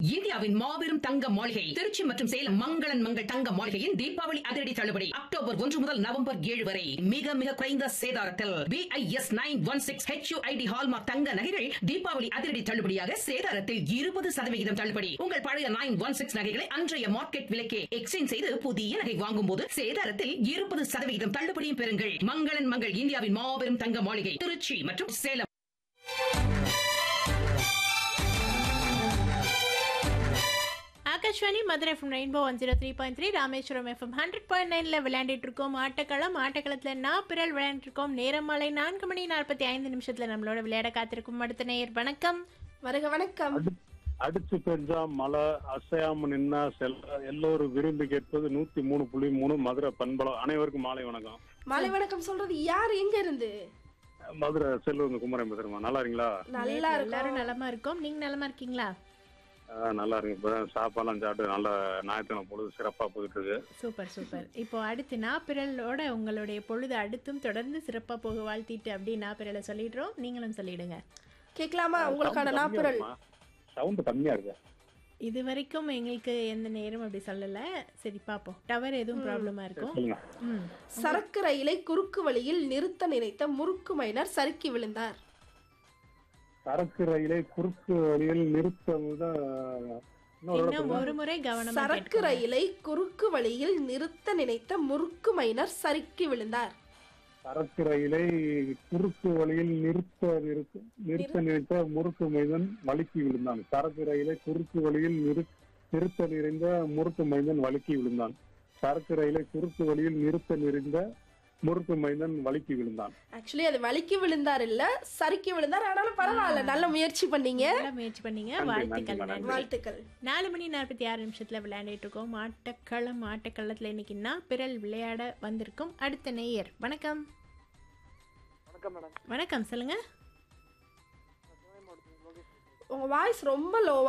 இந்தியாவின் மாபெரும் தங்க மாளிகை திருச்சி மற்றும் சேலம் மங்களன் மங்கள் தங்க மாளிகையின் தீபாவளி அதிரடி தள்ளுபடி அக்டோபர் ஒன்று முதல் நவம்பர் ஏழு வரை மிக மிக குறைந்த சேதாரத்தில் BIS nine one six HUID hallmark தங்க நகைகள் தீபாவளி அதிரடி தள்ளுபடியாக சேதாரத்தில் இருபது சதவிகிதம் தள்ளுபடி உங்கள் பழைய நைன் ஒன் சிக்ஸ் நகைகளை அன்றைய மார்க்கெட் விலைக்கே எக்ஸ்சேஞ்ச் செய்து புதிய நகை வாங்கும் போது சேதாரத்தில் இருபது சதவிகிதம் தள்ளுபடியும் பெறுங்கள் மங்களன் மங்கள் இந்தியாவின் மாபெரும் தங்க மாளிகை திருச்சி மற்றும் Salem Akashvani Madurai FM rainbow one zero three point three Rameswaram FM hundred point நைனில் விளையாண்டுட்டு இருக்கோம் ஆட்டக்களம் ஆட்டக்களத்தில் நான் பிறல் விளையாண்டுட்டு இருக்கோம் நேரம் மாலை நான்கு மணி நாற்பத்தி ஐந்து நிமிஷத்தில் நம்மளோட விளையாட காத்திருக்கும் அடுத்த நேயர் வணக்கம் வருக வணக்கம் அடி- அடிச்சு பெஞ்சா மழை அசையாம நின்னா செல்ல எல்லோரும் விரும்பி கேட்பது நூத்தி மூணு புள்ளி மூணு மதுரை பண்பலம் அனைவருக்கும் மாலை வணக்கம் மாலை வணக்கம் சொல்றது யார் எங்க இருந்து மதுரை செல்வங்க குமரன் பேசுறேன் நல்லா இருக்கீங்களா நல்லா எல்லாரும் இருக்கும் நலமா இருக்கோம் நீங்க நலமா இருக்கீங்களா ஆ, நல்லா இருக்கு இப்பதான் சாப்பாடுலாம் சாப்பிட்டு நல்ல ஞாயிற்றுக்கிழமை பொழுது சிறப்பா போயிட்டு இருக்கு சூப்பர் சூப்பர் இப்போ அடுத்து நாப்பிரலோட உங்களுடைய பொழுது அடுத்தும் தொடர்ந்து சிறப்பாக போக வாழ்த்திட்டு அப்படியே நாப்பிரலை சொல்லிடுறோம் நீங்களும் சொல்லிடுங்க கேட்கலாமா உங்களுக்கான நாப்புரல் சவுண்ட் கம்மியா இருக்கு இது வரைக்கும் எங்களுக்கு எந்த நேரம் அப்படி சொல்லலை சரி பார்ப்போம் டவர் எதுவும் ப்ராப்ளமாக இருக்கும் சொல்லுங்க ம் சரக்கு ரயிலை குறுக்கு வழியில் நிறுத்த நினைத்த முறுக்கு மைனர் சறுக்கி விழுந்தார் சரக்கு ரயிலை குறுக்கு வழியில் நிறுத்தம் தான் இன்னொரு இன்னும் இடத்துல ஒரு முறை கவனமா சரக்கு கேட்கணும். ரயிலை குறுக்கு வழியில் நிறுத்த நினைத்த முறுக்கு மைனர் சறுக்கி விழுந்தார் சரக்கு ரயிலை குறுக்கு வழியில் நிறுத்த நிறுத்த நிறுத்த நினைத்த முறுக்கு மைந்தன் வழுக்கி விழுந்தான் சரக்கு ரயிலை குறுக்கு வழியில் நிறு நிறுத்த நிறைந்த முறுக்கு மைந்தன் வழுக்கி விழுந்தான் சரக்கு ரயிலை குறுக்கு வழியில் நிறுத்த நிறைந்த முறுக்கு மைந்தன் வழுக்கி விழுந்தான் ஆக்சுவலி அது வலிக்கு விழுந்தார் இல்ல சறுக்கி விழுந்தார் ஆனாலும் பரவாயில்ல நல்ல முயற்சி பண்ணீங்க நல்லா முயற்சி பண்ணீங்க நன்றி, வாழ்த்துக்கள் நன்றி, நன்றி வாழ்த்துக்கள் நாலு மணி நாற்பத்தி ஆறு நிமிஷத்துல விளையாண்டுட்டு இருக்கோம் ஆட்டக்களம் ஆட்டக்களத்துல இன்னைக்கு நான் பிறல் விளையாட வந்திருக்கும் அடுத்த நேயர் வணக்கம் வணக்கம் மேடம் வணக்கம் சொல்லுங்க உங்க வாய்ஸ் ரொம்ப லோவா